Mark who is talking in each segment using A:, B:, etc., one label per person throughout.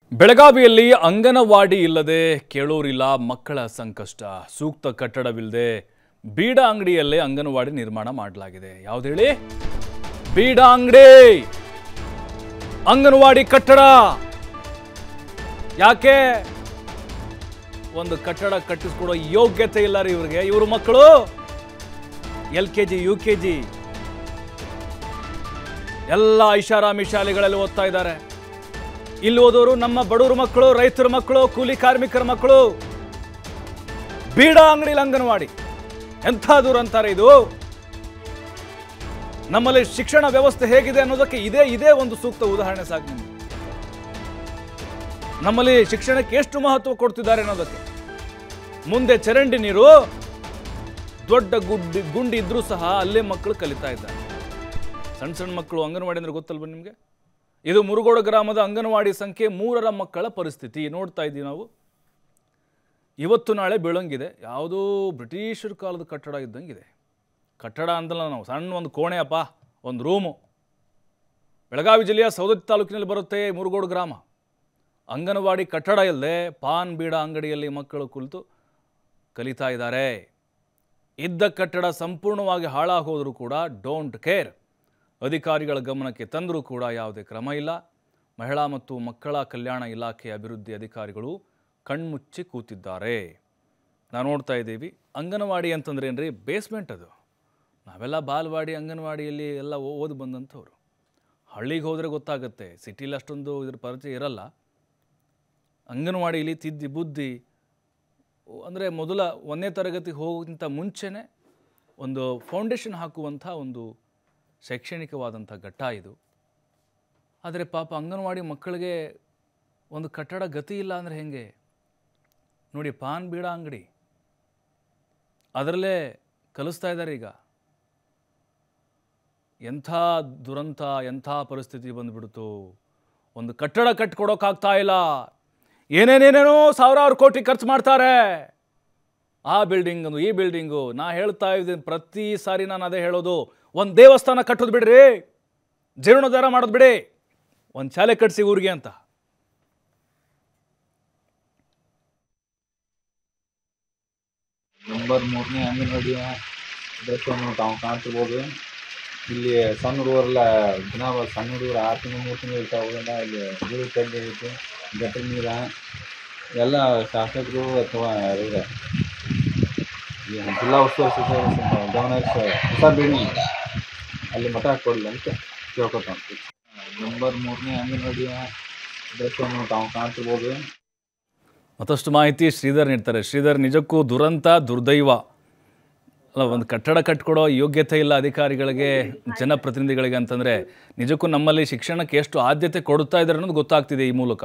A: ಬೆಳಗಾವಿಯಲ್ಲಿ ಅಂಗನವಾಡಿ ಇಲ್ಲದೆ ಕೇಳೋರಿಲ್ಲ ಮಕ್ಕಳ ಸಂಕಷ್ಟ ಸೂಕ್ತ ಕಟ್ಟಡವಿಲ್ಲದೆ ಬೀಡ ಅಂಗಡಿಯಲ್ಲೇ ಅಂಗನವಾಡಿ ನಿರ್ಮಾಣ ಮಾಡಲಾಗಿದೆ ಯಾವ್ದು ಹೇಳಿ ಬೀಡ ಅಂಗಡಿ ಅಂಗನವಾಡಿ ಕಟ್ಟಡ ಯಾಕೆ ಒಂದು ಕಟ್ಟಡ ಕಟ್ಟಿಸ್ಕೊಡೋ ಯೋಗ್ಯತೆ ಇಲ್ಲ ರೀ ಇವ್ರಿಗೆ ಇವ್ರ ಮಕ್ಕಳು L K G U K G ಎಲ್ಲ ಐಷಾರಾಮಿ ಶಾಲೆಗಳಲ್ಲಿ ಓದ್ತಾ ಇದ್ದಾರೆ ಇಲ್ಲಿ ಓದೋರು ನಮ್ಮ ಬಡವರ ಮಕ್ಕಳು ರೈತರ ಮಕ್ಕಳು ಕೂಲಿ ಕಾರ್ಮಿಕರ ಮಕ್ಕಳು ಬೀಡ ಅಂಗಡಿಲಿ ಅಂಗನವಾಡಿ ಎಂಥ ದೂರ ಅಂತಾರೆ ಇದು ನಮ್ಮಲ್ಲಿ ಶಿಕ್ಷಣ ವ್ಯವಸ್ಥೆ ಹೇಗಿದೆ ಅನ್ನೋದಕ್ಕೆ ಇದೇ ಇದೇ ಒಂದು ಸೂಕ್ತ ಉದಾಹರಣೆ ಸಾಕು ನಿಮ್ಗೆ ನಮ್ಮಲ್ಲಿ ಶಿಕ್ಷಣಕ್ಕೆ ಎಷ್ಟು ಮಹತ್ವ ಕೊಡ್ತಿದ್ದಾರೆ ಅನ್ನೋದಕ್ಕೆ ಮುಂದೆ ಚರಂಡಿ ನೀರು ದೊಡ್ಡ ಗುಡ್ಡಿ ಗುಂಡಿ ಇದ್ರೂ ಸಹ ಅಲ್ಲೇ ಮಕ್ಕಳು ಕಲಿತಾ ಇದ್ದಾರೆ ಸಣ್ಣ ಸಣ್ಣ ಮಕ್ಕಳು ಅಂಗನವಾಡಿ ಅಂದ್ರೆ ಗೊತ್ತಲ್ವ ನಿಮಗೆ ಇದು ಮುರುಗೋಡು ಗ್ರಾಮದ ಅಂಗನವಾಡಿ ಸಂಖ್ಯೆ ಮೂರರ ಮಕ್ಕಳ ಪರಿಸ್ಥಿತಿ ನೋಡ್ತಾ ಇದ್ದೀವಿ ನಾವು ಇವತ್ತು ನಾಳೆ ಬೀಳಂಗಿದೆ ಯಾವುದೋ ಬ್ರಿಟಿಷರ ಕಾಲದ ಕಟ್ಟಡ ಇದ್ದಂಗಿದೆ ಕಟ್ಟಡ ಅಂತಲ್ಲ ನಾವು ಸಣ್ಣ ಒಂದು ಕೋಣೆ ಅಪ್ಪ ಒಂದು ರೂಮು ಬೆಳಗಾವಿ ಜಿಲ್ಲೆಯ ಸೌದತ್ತಿ ತಾಲೂಕಿನಲ್ಲಿ ಬರುತ್ತೆ ಮುರುಗೋಡು ಗ್ರಾಮ ಅಂಗನವಾಡಿ ಕಟ್ಟಡ ಇಲ್ಲದೆ ಪಾನ್ ಬೀಡ ಅಂಗಡಿಯಲ್ಲಿ ಮಕ್ಕಳು ಕುಳಿತು ಕಲಿತಾ ಇದ್ದಾರೆ ಇದ್ದ ಕಟ್ಟಡ ಸಂಪೂರ್ಣವಾಗಿ ಹಾಳಾಗೋದರೂ ಕೂಡ ಡೋಂಟ್ ಕೇರ್ ಅಧಿಕಾರಿಗಳ ಗಮನಕ್ಕೆ ತಂದರೂ ಕೂಡ ಯಾವುದೇ ಕ್ರಮ ಇಲ್ಲ ಮಹಿಳಾ ಮತ್ತು ಮಕ್ಕಳ ಕಲ್ಯಾಣ ಇಲಾಖೆ ಅಭಿವೃದ್ಧಿ ಅಧಿಕಾರಿಗಳು ಕಣ್ಮುಚ್ಚಿ ಕೂತಿದ್ದಾರೆ ನಾವು ನೋಡ್ತಾ ಇದ್ದೀವಿ ಅಂಗನವಾಡಿ ಅಂತಂದ್ರೆ ಏನ್ರಿ ಬೇಸ್ಮೆಂಟ್ ಅದು ನಾವೆಲ್ಲ ಬಾಲ್ವಾಡಿ ಅಂಗನವಾಡಿಯಲ್ಲಿ ಎಲ್ಲ ಓದಿ ಬಂದಂಥವ್ರು ಹಳ್ಳಿಗೆ ಹೋದರೆ ಗೊತ್ತಾಗುತ್ತೆ ಸಿಟಿಲಿ ಅಷ್ಟೊಂದು ಇದ್ರ ಪರಿಚಯ ಇರಲ್ಲ ಅಂಗನವಾಡಿಯಲ್ಲಿ ತಿದ್ದಿ ಬುದ್ಧಿ ಅಂದರೆ ಮೊದಲ ಒಂದನೇ ತರಗತಿಗೆ ಹೋಗೋಕ್ಕಿಂತ ಮುಂಚೆನೇ ಒಂದು ಫೌಂಡೇಶನ್ ಹಾಕುವಂಥ ಒಂದು ಶೈಕ್ಷಣಿಕವಾದಂಥ ಘಟ್ಟ ಇದು ಆದರೆ ಪಾಪ ಅಂಗನವಾಡಿ ಮಕ್ಕಳಿಗೆ ಒಂದು ಕಟ್ಟಡ ಗತಿ ಇಲ್ಲ ಅಂದರೆ ಹೆಂಗೆ ನೋಡಿ ಪಾನ್ ಬೀಡ ಅಂಗಡಿ ಅದರಲ್ಲೇ ಕಲಿಸ್ತಾ ಇದ್ದಾರೆ ಈಗ ಎಂಥ ದುರಂತ ಎಂಥ ಪರಿಸ್ಥಿತಿ ಬಂದುಬಿಡ್ತು ಒಂದು ಕಟ್ಟಡ ಕಟ್ಕೊಡೋಕ್ಕಾಗ್ತಾ ಇಲ್ಲ ಏನೇನೇನೇನೋ ಸಾವಿರಾರು ಕೋಟಿ ಖರ್ಚು ಮಾಡ್ತಾರೆ ಆ ಬಿಲ್ಡಿಂಗು ಈ ಬಿಲ್ಡಿಂಗು ನಾ ಹೇಳ್ತಾ ಇದ್ದೀನಿ ಪ್ರತಿ ಸಾರಿ ನಾನು ಅದೇ ಹೇಳೋದು ಒಂದು ದೇವಸ್ಥಾನ ಕಟ್ಟೋದು ಬಿಡ್ರಿ ಜೀರ್ಣೋದ್ಧಾರ ಮಾಡೋದು ಬಿಡಿ ಒಂದು ಶಾಲೆ ಕಟ್ಟಿಸಿ ಊರಿಗೆ ಅಂತ
B: ನಂಬರ್ ಮೂರನೇ ಅಂಗನವಾಡಿಯ ದೃಶ್ಯವನ್ನು ತಾವು ಕಾಣ್ತಿರ್ಬೋದು ಇಲ್ಲಿ ಸಣ್ಣ ಹುಡುಗರೆಲ್ಲ ದಿನ ಬ- ಸಣ್ಣ ಹುಡುಗರು ಆರು ತಿಂಗಳು ಮೂರು ತಿಂಗಳು ಇರ್ತಾವಲ್ಲ ಇಲ್ಲಿ ನೀರು ತಂದೆ ಐತಿ ಗಟ್ರ ನೀರ ಎಲ್ಲ ಶಾಸಕರು ಅಥವಾ ಇವ್ರ ಈ ಜಿಲ್ಲಾ ಉಸ್ತುವಾರಿ ಸಚಿವರು ಸ್ವಲ್ಪ ಗಮನ ಹರಿಸಿ ಹೊಸ ಬಿಲ್ಡಿಂಗ್ ಅಲ್ಲಿ ಮಠ ಕೊಡಲಿ ಅಂತ ಕೇಳ್ಕೊತಾನೆ ನಂಬರ್ ಮೂರನೇ ಅಂಗನವಾಡಿಯ ದೃಶ್ಯವನ್ನು ತಾವು ಕಾಣ್ತಿರ್ಬೋದು
A: ಮತ್ತಷ್ಟು ಮಾಹಿತಿ ಶ್ರೀಧರ್ ನೀಡ್ತಾರೆ ಶ್ರೀಧರ್ ನಿಜಕ್ಕೂ ದುರಂತ ದುರ್ದೈವ ಅಲ್ಲ ಒಂದು ಕಟ್ಟಡ ಕಟ್ಕೊಡೋ ಯೋಗ್ಯತೆ ಇಲ್ಲ ಅಧಿಕಾರಿಗಳಿಗೆ ಜನಪ್ರತಿನಿಧಿಗಳಿಗೆ ಅಂತಂದರೆ ನಿಜಕ್ಕೂ ನಮ್ಮಲ್ಲಿ ಶಿಕ್ಷಣಕ್ಕೆ ಎಷ್ಟು ಆದ್ಯತೆ ಕೊಡುತ್ತಾ ಇದ್ದಾರೆ ಅನ್ನೋದು ಗೊತ್ತಾಗ್ತಿದೆ ಈ ಮೂಲಕ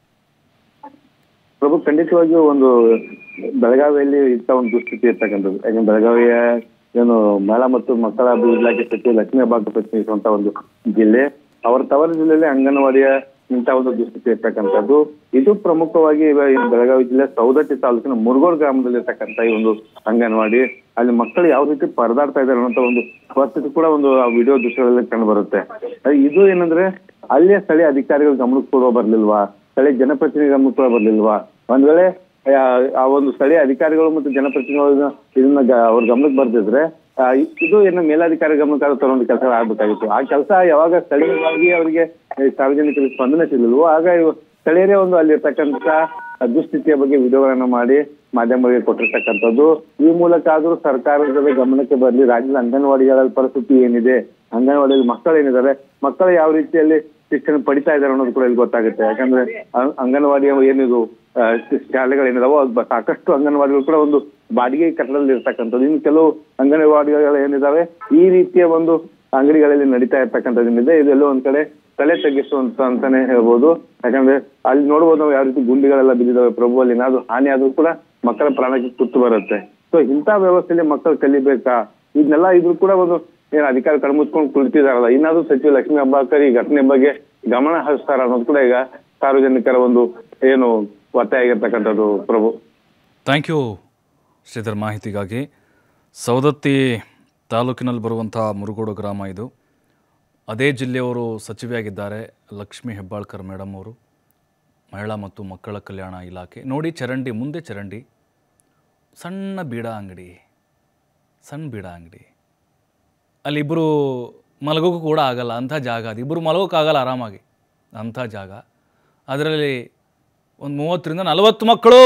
C: ಪ್ರಭು ಖಂಡಿತವಾಗಿಯೂ ಒಂದು ಬೆಳಗಾವಿಯಲ್ಲಿ ಇಂಥ ಒಂದು ದುಸ್ಥಿತಿ ಇರ್ತಕ್ಕಂಥದ್ದು ಯಾಕಂದ್ರೆ ಬೆಳಗಾವಿಯ ಏನು ಮಹಿಳಾ ಮತ್ತು ಮಕ್ಕಳ ಅಭಿವೃದ್ಧಿ ಇಲಾಖೆ ಸಚಿವ ಲಕ್ಷ್ಮೀ ಹೆಬ್ಬಾಳ್ಕರ್ ಪ್ರತಿನಿಧಿಸುವಂತ ಒಂದು ಜಿಲ್ಲೆ ಅವರ ತವರು ಜಿಲ್ಲೆಯಲ್ಲಿ ಅಂಗನವಾಡಿಯ ಇಂಥ ಒಂದು ದುಸ್ಥಿತಿ ಇರ್ತಕ್ಕಂಥದ್ದು ಇದು ಪ್ರಮುಖವಾಗಿ ಇವ- ಈ ಬೆಳಗಾವಿ ಜಿಲ್ಲೆ ಸೌದತ್ತಿ ತಾಲೂಕಿನ ಮುರುಗೋಡ್ ಗ್ರಾಮದಲ್ಲಿ ಇರ್ತಕ್ಕಂಥ ಈ ಒಂದು ಅಂಗನವಾಡಿ ಅಲ್ಲಿ ಮಕ್ಕಳು ಯಾವ ರೀತಿ ಪರದಾಡ್ತಾ ಇದ್ದಾರೆ ಅನ್ನೋ ಒಂದು ಪರಿಸ್ಥಿತಿ ಕೂಡ ಒಂದು ಆ ವಿಡಿಯೋ ದೃಶ್ಯಗಳಲ್ಲಿ ಕಂಡು ಬರುತ್ತೆ ಅಹ್ ಇದು ಏನಂದ್ರೆ ಅಲ್ಲಿಯ ಸ್ಥಳೀಯ ಅಧಿಕಾರಿಗಳು ಗಮನಕ್ಕೆ ಕೂಡ ಬರ್ಲಿಲ್ವಾ ಸ್ಥಳೀಯ ಜನಪ್ರತಿನಿಧಿ ಗಮನಕ್ಕೆ ಕೂಡ ಬರ್ಲಿಲ್ವಾ ಒಂದ್ ವೇಳೆ ಆ, ಆ ಒಂದು ಸ್ಥಳೀಯ ಅಧಿಕಾರಿಗಳು ಮತ್ತು ಜನಪ್ರತಿನಿಧಿಗಳು ಇದನ್ನ ಗ- ಅವ್ರ ಗಮನಕ್ಕೆ ಬರ್ದಿದ್ರೆ ಆ, ಇ- ಇದು ಏನು ಮೇಲಾಧಿಕಾರಿ ಗಮನಕ್ಕೆ ತಗೊಂಡು ಕೆಲಸ ಆಗ್ಬೇಕಾಗಿತ್ತು ಆ ಕೆಲಸ ಯಾವಾಗ ಸ್ಥಳೀಯವಾಗಿ ಅವರಿಗೆ ಈ ಸಾರ್ವಜನಿಕರಿಗೆ ಸ್ಪಂದನೆ ಸಿಗಲಿಲ್ವೋ ಆಗ ಇವ- ಸ್ಥಳೀಯರೇ ಒಂದು ಅಲ್ಲಿರ್ತಕ್ಕಂಥ ದುಸ್ಥಿತಿಯ ಬಗ್ಗೆ ವಿಡಿಯೋಗಳನ್ನ ಮಾಡಿ ಮಾಧ್ಯಮಗಳಿಗೆ ಕೊಟ್ಟಿರ್ತಕ್ಕಂಥದ್ದು ಈ ಮೂಲಕ ಆದ್ರೂ ಸರ್ಕಾರದ ಗಮನಕ್ಕೆ ಬರಲಿ ರಾಜ್ಯದ ಅಂಗನವಾಡಿಗಳ ಪರಿಸ್ಥಿತಿ ಏನಿದೆ ಅಂಗನವಾಡಿಯಲ್ಲಿ ಮಕ್ಕಳು ಏನಿದ್ದಾರೆ ಮಕ್ಕಳು ಯಾವ ರೀತಿಯಲ್ಲಿ ಶಿಕ್ಷಣ ಪಡಿತಾ ಇದ್ದಾರೆ ಅನ್ನೋದು ಕೂಡ ಇಲ್ಲಿ ಗೊತ್ತಾಗುತ್ತೆ ಯಾಕಂದ್ರೆ ಅಂ- ಅಂಗನವಾಡಿಯ ಏನಿದು ಆ, ಶಾಲೆಗಳೇನಿದಾವೋ ಅದು ಬ- ಸಾಕಷ್ಟು ಅಂಗನವಾಡಿಗಳು ಕೂಡ ಒಂದು ಬಾಡಿಗೆ ಕಟ್ಟಡದಲ್ಲಿ ಇರ್ತಕ್ಕಂಥದ್ದು ಇನ್ನು ಕೆಲವು ಅಂಗನವಾಡಿಗಳು ಏನಿದಾವೆ ಈ ರೀತಿಯ ಒಂದು ಅಂಗಡಿಗಳಲ್ಲಿ ನಡೀತಾ ಇರ್ತಕ್ಕಂಥದ್ದೇನಿದೆ ಇದೆಲ್ಲೋ ಒಂದ್ ಕಡೆ ತಲೆ ತಗ್ಗಿಸುವಂತ ಅಂತಾನೆ ಹೇಳ್ಬೋದು ಯಾಕಂದ್ರೆ ಅಲ್ಲಿ ನೋಡ್ಬೋದು ನಾವು ಯಾವ ರೀತಿ ಗುಂಡಿಗಳೆಲ್ಲ ಬಿದ್ದಿದಾವೆ ಪ್ರಭು ಅಲ್ಲಿ ಏನಾದ್ರು ಹಾನಿ ಆದ್ರೂ ಕೂಡ ಮಕ್ಕಳ ಪ್ರಾಣಕ್ಕೆ ಕುತ್ತು ಬರುತ್ತೆ ಸೊ ಇಂಥ ವ್ಯವಸ್ಥೆಯಲ್ಲಿ ಮಕ್ಕಳು ಕಲಿಬೇಕಾ ಇದನ್ನೆಲ್ಲ ಇದ್ರು ಕೂಡ ಒಂದು ಏನು ಅಧಿಕಾರಿ ಕಣ್ಮುಚ್ಕೊಂಡು ಕುಳಿತಿದಾರಲ್ಲ ಇನ್ನಾದ್ರೂ ಸಚಿವ ಲಕ್ಷ್ಮೀ ಹೆಬ್ಬಾಳ್ಕರ್ ಈ ಘಟನೆ ಬಗ್ಗೆ ಗಮನ ಹರಿಸ್ತಾರ ಅನ್ನೋದು ಕೂಡ ಈಗ ಸಾರ್ವಜನಿಕರ ಒಂದು ಏನು ಒತ್ತಾಯ ಆಗಿರ್ತಕ್ಕಂಥದ್ದು ಪ್ರಭು
A: ಥ್ಯಾಂಕ್ ಯು ಶ್ರೀಧರ್ ಮಾಹಿತಿಗಾಗಿ ಸವದತ್ತಿ ತಾಲೂಕಿನಲ್ಲಿ ಬರುವಂಥ ಮುರುಗೋಡು ಗ್ರಾಮ ಇದು ಅದೇ ಜಿಲ್ಲೆಯವರು ಸಚಿವೆಯಾಗಿದ್ದಾರೆ ಲಕ್ಷ್ಮೀ ಹೆಬ್ಬಾಳ್ಕರ್ ಮೇಡಮ್ ಅವರು ಮಹಿಳಾ ಮತ್ತು ಮಕ್ಕಳ ಕಲ್ಯಾಣ ಇಲಾಖೆ ನೋಡಿ ಚರಂಡಿ ಮುಂದೆ ಚರಂಡಿ ಸಣ್ಣ ಬೀಡ ಅಂಗಡಿ ಸಣ್ಣ ಬೀಡ ಅಂಗಡಿ ಅಲ್ಲಿ ಇಬ್ಬರು ಮಲಗೋಕ್ಕೂ ಕೂಡ ಆಗಲ್ಲ ಅಂಥ ಜಾಗ ಅದು ಇಬ್ಬರು ಮಲಗೋಕ್ಕಾಗಲ್ಲ ಆರಾಮಾಗಿ ಅಂಥ ಜಾಗ ಅದರಲ್ಲಿ ಒಂದು ಮೂವತ್ತರಿಂದ ನಲವತ್ತು ಮಕ್ಕಳು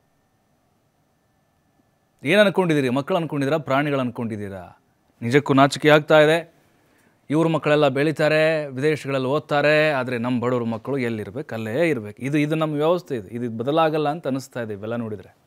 A: ಏನು ಅನ್ಕೊಂಡಿದ್ದೀರಿ ಮಕ್ಕಳು ಅನ್ಕೊಂಡಿದ್ದೀರಾ ಪ್ರಾಣಿಗಳು ಅನ್ಕೊಂಡಿದ್ದೀರಾ ನಿಜಕ್ಕೂ ನಾಚಿಕೆ ಆಗ್ತಾ ಇದೆ ಇವ್ರ ಮಕ್ಕಳೆಲ್ಲ ಬೆಳೀತಾರೆ ವಿದೇಶಗಳಲ್ಲಿ ಓದ್ತಾರೆ ಆದರೆ ನಮ್ಮ ಬಡವ್ರ ಮಕ್ಕಳು ಎಲ್ಲಿರ್ಬೇಕು ಅಲ್ಲೇ ಇರಬೇಕು ಇದು ಇದು ನಮ್ಮ ವ್ಯವಸ್ಥೆ ಇದು ಇದು ಬದಲಾಗಲ್ಲ ಅಂತ ಅನಿಸ್ತಾ ಇದೆ ಇವೆಲ್ಲ ನೋಡಿದರೆ